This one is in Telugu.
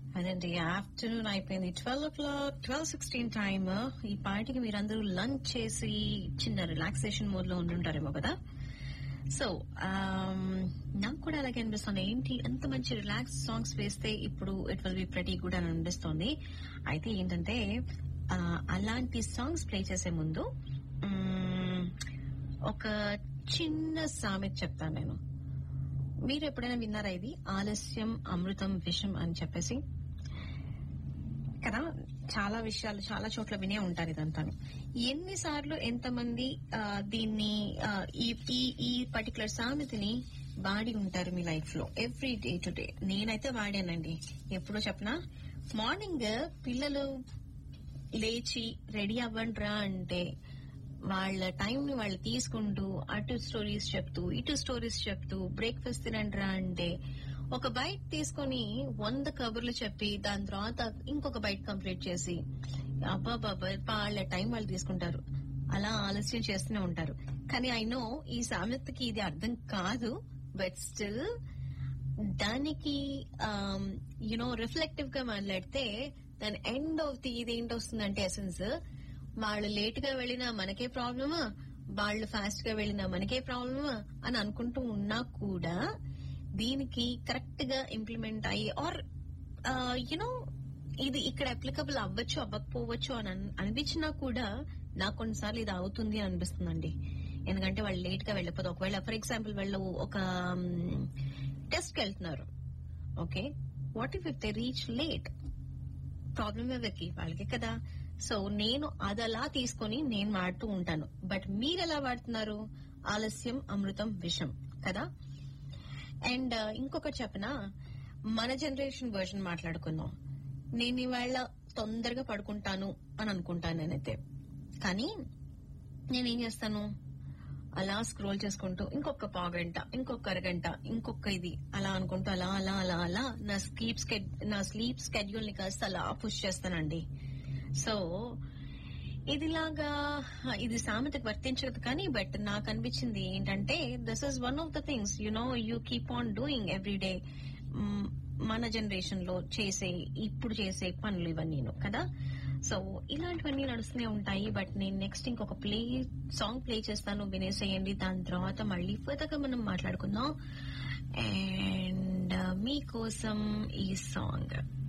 అదండి ఆఫ్టర్నూన్ అయిపోయింది twelve o'clock twelve sixteen time ఈ పార్టీకి మీరందరూ లంచ్ చేసి చిన్న రిలాక్సేషన్ మోడ్ లో ఉండుంటారేమో కదా సో నాకు కూడా అలాగే అనిపిస్తుంది ఏంటి అంత మంచి రిలాక్స్ సాంగ్స్ వేస్తే ఇప్పుడు it will be pretty good అని అనిపిస్తుంది అయితే ఏంటంటే ఆ, అలాంటి సాంగ్స్ ప్లే చేసే ముందు మ్మ్, ఒక చిన్న సామెత చెప్తాను నేను మీరు ఎప్పుడైనా విన్నారా ఇది ఆలస్యం అమృతం విషం అని చెప్పేసి కదా చాలా విషయాలు చాలా చోట్ల వినే ఉంటారు ఇదంతా ఎన్నిసార్లు ఎంతమంది ఆ, దీన్ని ఆ, ఈ ఈ- ఈ పర్టికులర్ సామెతని వాడి ఉంటారు మీ లైఫ్ లో ఎవ్రీ డే టు డే నేనైతే వాడానండి ఎప్పుడో చెప్పనా మార్నింగ్ పిల్లలు లేచి రెడీ అవ్వండిరా అంటే వాళ్ళ టైం ని వాళ్ళు తీసుకుంటూ అటు స్టోరీస్ చెప్తూ ఇటు స్టోరీస్ చెప్తూ బ్రేక్ఫాస్ట్ తినండిరా అంటే ఒక బైట్ తీసుకొని వంద కబుర్లు చెప్పి దాని తర్వాత ఇంకొక బైట్ కంప్లీట్ చేసి అబ్బా బాబా వాళ్ళ టైం వాళ్ళు తీసుకుంటారు అలా ఆలస్యం చేస్తూనే ఉంటారు కానీ ఐ నో ఈ సామెతకి ఇది అర్థం కాదు బట్ స్టిల్ దానికి యునో రిఫ్లెక్టివ్ గా మాట్లాడితే దాని ఎండ్ ఆఫ్ ది ఇది ఏంటి వస్తుందంటే ఎసెన్స్ వాళ్ళు లేట్ గా వెళ్ళినా మనకే ప్రాబ్లమా వాళ్ళు ఫాస్ట్ గా వెళ్ళినా మనకే ప్రాబ్లమా అని అనుకుంటూ ఉన్నా కూడా దీనికి కరెక్ట్ గా ఇంప్లిమెంట్ అయ్యి ఆర్ యునో ఇది ఇక్కడ అప్లికబుల్ అవ్వచ్చు అవ్వకపోవచ్చు అని అన్- అనిపించినా కూడా నాకు కొన్నిసార్లు ఇది అవుతుంది అని అనిపిస్తుందండి ఎందుకంటే వాళ్ళు లేట్ గా వెళ్ళిపోదు ఒకవేళ ఫర్ ఎగ్జాంపుల్ వాళ్ళు ఒక టెస్ట్ కి వెళ్తున్నారు okay what if if they reach late problem ఎవరికి వాళ్ళకి కదా సో నేను అదలా తీసుకొని నేను వాడుతూ ఉంటాను బట్ మీరు ఎలా వాడుతున్నారు ఆలస్యం అమృతం విషం కదా అండ్ ఇంకొకటి చెప్పన మన జనరేషన్ వర్షన్ మాట్లాడుకుందాం నేను ఇవాళ తొందరగా పడుకుంటాను అని అనుకుంటాను నేనైతే కానీ నేనేం చేస్తాను అలా స్క్రోల్ చేసుకుంటూ ఇంకొక పావుగంట ఇంకొక అరగంట ఇంకొక ఇది అలా అనుకుంటూ అలా అలా అలా అలా నా స్లీప్ నా స్లీప్ స్కెడ్యూల్ ని కాస్త అలా పుష్ చేస్తానండి సో ఇదిలాగా ఇది సామెతకు వర్తించదు కానీ బట్ నాకు అనిపించింది ఏంటంటే this is one of the things you know you keep on doing every day మన జనరేషన్ లో చేసే ఇప్పుడు చేసే పనులు ఇవన్నీ కదా సో ఇలాంటివన్నీ నడుస్తూనే ఉంటాయి బట్ నేను నెక్స్ట్ ఇంకొక ప్లే సాంగ్ ప్లే చేస్తాను వినేసేయండి దాని తర్వాత మళ్ళీ ఫర్దర్గా మనం మాట్లాడుకుందాం అండ్ మీకోసం ఈ సాంగ్